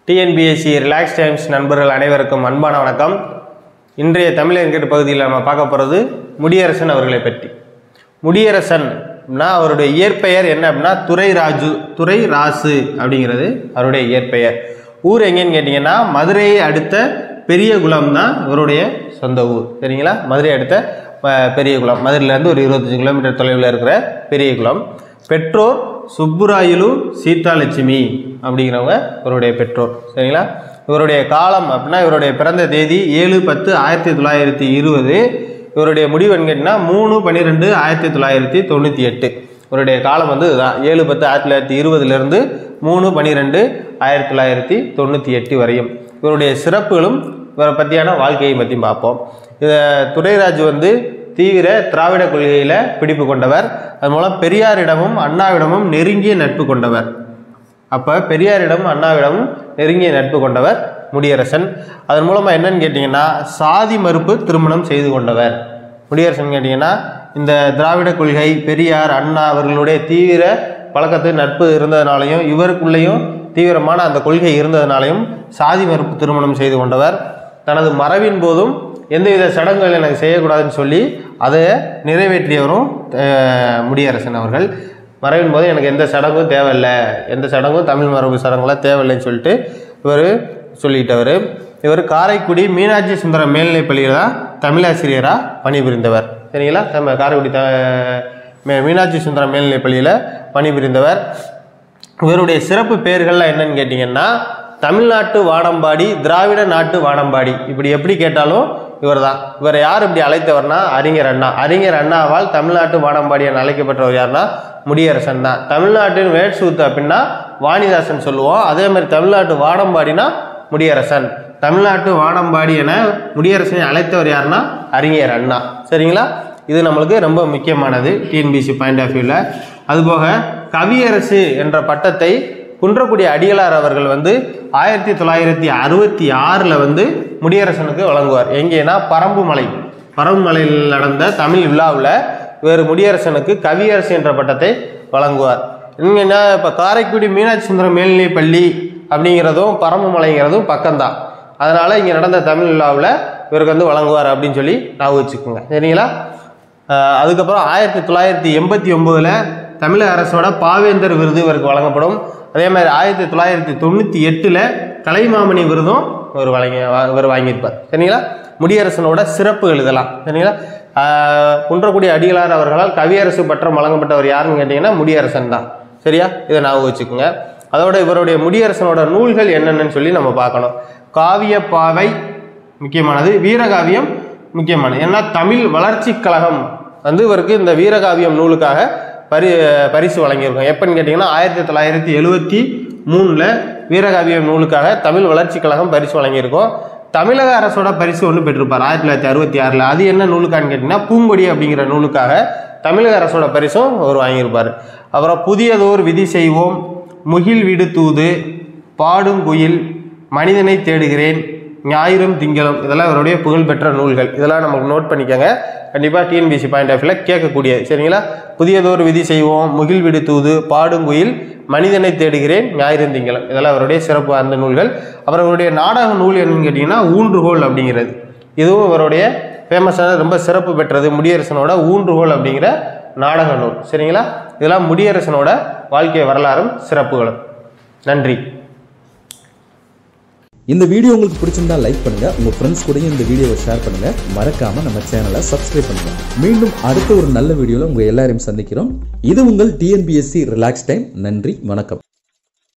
TNPSC relax times நண்பர்கள் அனைவருக்கும் அன்பான வணக்கம் இன்றைய தமிழ் என்கிற பகுதியில் நம்ம பார்க்க போகிறது முடியரசன் அவர்களை பற்றி முடியரசன் அப்படின்னா அவருடைய இயற்பெயர் என்ன அப்படின்னா துரை ராஜு துரை ராசு அப்படிங்கிறது அவருடைய இயற்பெயர் ஊர் எங்கேன்னு கேட்டிங்கன்னா மதுரையை அடுத்த பெரியகுளம் தான் இவருடைய சொந்த ஊர் சரிங்களா மதுரை அடுத்த அஹ், பெரியகுளம் மதுரையிலேருந்து ஒரு இருபத்தஞ்சி கிலோமீட்டர் தொலைவில் இருக்கிற பெரியகுளம் பெற்றோர் சுப்புராயலு சீதாலட்சுமி அப்படிங்கிறவங்க இவருடைய பெற்றோர் சரிங்களா இவருடைய காலம் அப்படின்னா இவருடைய பிறந்த தேதி ஏழு பத்து ஆயிரத்தி தொள்ளாயிரத்தி இருபது இவருடைய முடிவு கேட்டிங்கன்னா மூணு பன்னிரெண்டு ஆயிரத்தி தொள்ளாயிரத்தி தொண்ணூற்றி எட்டு இவருடைய காலம் வந்து இதுதான் ஏழு பத்து ஆயிரத்தி தொள்ளாயிரத்தி இருபதுலேருந்து மூணு பன்னிரெண்டு ஆயிரத்தி தொள்ளாயிரத்தி தொண்ணூற்றி எட்டு வரையும் இவருடைய சிறப்புகளும் இவரை பற்றியான வாழ்க்கையை பற்றி பார்ப்போம் இதை துரைராஜ் வந்து தீவிர திராவிட கொள்கையில் பிடிப்பு கொண்டவர் அது மூலம் பெரியாரிடமும் அண்ணாவிடமும் நெருங்கிய நட்பு கொண்டவர் அப்போ பெரியாரிடமும் அண்ணாவிடமும் நெருங்கிய நட்பு கொண்டவர் முடியரசன் அதன் மூலமாக என்னன்னு கேட்டிங்கன்னா சாதி மறுப்பு திருமணம் செய்து கொண்டவர் முடியரசன் கேட்டிங்கன்னா இந்த திராவிட கொள்கை பெரியார் அண்ணா அவர்களுடைய தீவிர பழக்கத்து நட்பு இருந்ததுனாலையும் இவருக்குள்ளேயும் தீவிரமான அந்த கொள்கை இருந்ததுனாலையும் சாதி மறுப்பு திருமணம் செய்து கொண்டவர் தனது மறைவின் போதும் எந்தவித சடங்குகள் எனக்கு செய்யக்கூடாதுன்னு சொல்லி அதை நிறைவேற்றியவரும் அஹ், முடியரசன் அவர்கள் மறைவின் போது எனக்கு எந்த சடங்கும் தேவையில்லை எந்த சடங்கும் தமிழ் மரபு சடங்குலாம் தேவையில்லைன்னு சொல்லிட்டு இவர் சொல்லிட்டவர் இவர் காரைக்குடி மீனாட்சி சுந்தரம் மேல்நிலைப் பள்ளியில் தான் தமிழாசிரியராக பணிபுரிந்தவர் சரிங்களா நம்ம காரைக்குடி த மே- மீனாட்சி சுந்தரம் மேல்நிலைப் பள்ளியில் பணிபுரிந்தவர் இவருடைய சிறப்பு பெயர்கள்லாம் என்னன்னு கேட்டிங்கன்னா தமிழ்நாட்டு வானம்பாடி திராவிட நாட்டு வானம்பாடி இப்படி எப்படி கேட்டாலும் இவர் தான் இவரை யார் இப்படி அழைத்தவர்னா அறிஞர் அண்ணா அறிஞர் அண்ணாவால் தமிழ்நாட்டு வானம்பாடி என அழைக்கப்பட்டவர் யாருன்னா முடியரசன் தான் தமிழ்நாட்டின் வேட்சூத்து அப்படின்னா வாணிதாசன் சொல்லுவோம் அதே மாதிரி தமிழ்நாட்டு வானம்பாடினா முடியரசன் தமிழ்நாட்டு வானம்பாடி என முடியரசனை அழைத்தவர் யாருன்னா அறிஞர் அண்ணா சரிங்களா இது நம்மளுக்கு ரொம்ப முக்கியமானது டிஎன்பிசி பாயிண்ட் ஆஃப் வியூவில் அதுபோக கவியரசு என்ற பட்டத்தை குன்றக்குடி அடிகளார் அவர்கள் வந்து ஆயிரத்தி தொள்ளாயிரத்தி அறுபத்தி ஆறில் வந்து முடியரசனுக்கு வழங்குவார் எங்கேனா பரம்புமலை பரம்புமலையில் நடந்த தமிழ் விழாவில் வேறு முடியரசனுக்கு கவியரசு என்ற பட்டத்தை வழங்குவார் இங்கன்னா இப்போ காரைக்குடி மீனாட்சி சுந்தரம் மேல்நிலைப் பள்ளி அப்படிங்கிறதும் பரம்புமலைங்கிறதும் பக்கம்தான் அதனால் இங்கே நடந்த தமிழ் விழாவில் இவருக்கு வந்து வழங்குவார் அப்படின்னு சொல்லி ஞாபகம் வச்சுக்கோங்க சரிங்களா ஆஹ் அதுக்கப்புறம் ஆயிரத்தி தொள்ளாயிரத்தி எண்பத்தி ஒம்போதில் தமிழக அரசோட பாவேந்தர் விருது இவருக்கு வழங்கப்படும் அதே மாதிரி ஆயிரத்தி தொள்ளாயிரத்தி தொண்ணூற்றி எட்டில் கலைமாமணி விருதும் இவர் வழங்கி வா- இவர் வாங்கியிருப்பார் சரிங்களா முடியரசனோட சிறப்புகள் இதெல்லாம் சரிங்களா ஆஹ் குன்றக்குடி அடிகளார் அவர்களால் கவியரசு பட்டம் வழங்கப்பட்டவர் யாருன்னு கேட்டிங்கன்னா முடியரசன் தான் சரியா இதை ஞாபகம் வச்சுக்கோங்க அதோட இவருடைய முடியரசனோட நூல்கள் என்னென்னு சொல்லி நம்ம பார்க்கணும் காவியப்பாவை முக்கியமானது வீரகாவியம் முக்கியமானது ஏன்னா தமிழ் வளர்ச்சிக் கழகம் வந்து இவருக்கு இந்த வீரகாவியம் நூலுக்காக பரி பரிசு வழங்கியிருக்கோம் எப்போன்னு கேட்டிங்கன்னா ஆயிரத்தி தொள்ளாயிரத்தி எழுவத்தி மூணில் வீரகாவியம் நூலுக்காக தமிழ் வளர்ச்சிக் கழகம் பரிசு வழங்கியிருக்கோம் தமிழக அரசோட பரிசு ஒன்று பெற்றிருப்பார் ஆயிரத்தி தொள்ளாயிரத்தி அறுபத்தி ஆறில் அது என்ன நூலுக்கான்னு கேட்டிங்கன்னா பூங்கொடி அப்படிங்கிற நூலுக்காக தமிழக அரசோட பரிசும் அவர் வாங்கியிருப்பார் அப்புறம் புதியதோர் விதி செய்வோம் முகில் விடு தூது பாடும் குயில் மனிதனை தேடுகிறேன் ஞாயிறும் திங்களும் இதெல்லாம் இவருடைய புகழ்பெற்ற நூல்கள் இதெல்லாம் நமக்கு நோட் பண்ணிக்கோங்க கண்டிப்பாக டிஎன்பிசி பாயிண்ட் ஆஃப் வியூவில் கேட்கக்கூடியது சரிங்களா புதியதோர் விதி செய்வோம் முகில் விடு தூது பாடுங்குயில் மனிதனை தேடுகிறேன் ஞாயிறும் திங்களும் இதெல்லாம் அவருடைய சிறப்பு அந்த நூல்கள் அப்புறம் இவருடைய நாடக நூல் என்னன்னு கேட்டிங்கன்னா ஊன்றுகோல் அப்படிங்கிறது இதுவும் இவருடைய ஃபேமஸான ரொம்ப சிறப்பு பெற்றது முடியரசனோட ஊன்றுகோல் அப்படிங்கிற நாடக நூல் சரிங்களா இதெல்லாம் முடியரசனோட வாழ்க்கை வரலாறும் சிறப்புகளும் நன்றி இந்த வீடியோ உங்களுக்கு பிடிச்சிருந்தா லைக் பண்ணுங்க உங்க ஃப்ரெண்ட்ஸ் கூடயும் இந்த வீடியோவை ஷேர் பண்ணுங்க மறக்காம நம்ம சேனலை சப்ஸ்கிரைப் பண்ணுங்க மீண்டும் அடுத்த ஒரு நல்ல வீடியோல உங்க எல்லாரையும் சந்திக்கிறோம் இது உங்கள் டிஎன்பிஎஸ்சி ரிலாக்ஸ் டைம் நன்றி வணக்கம்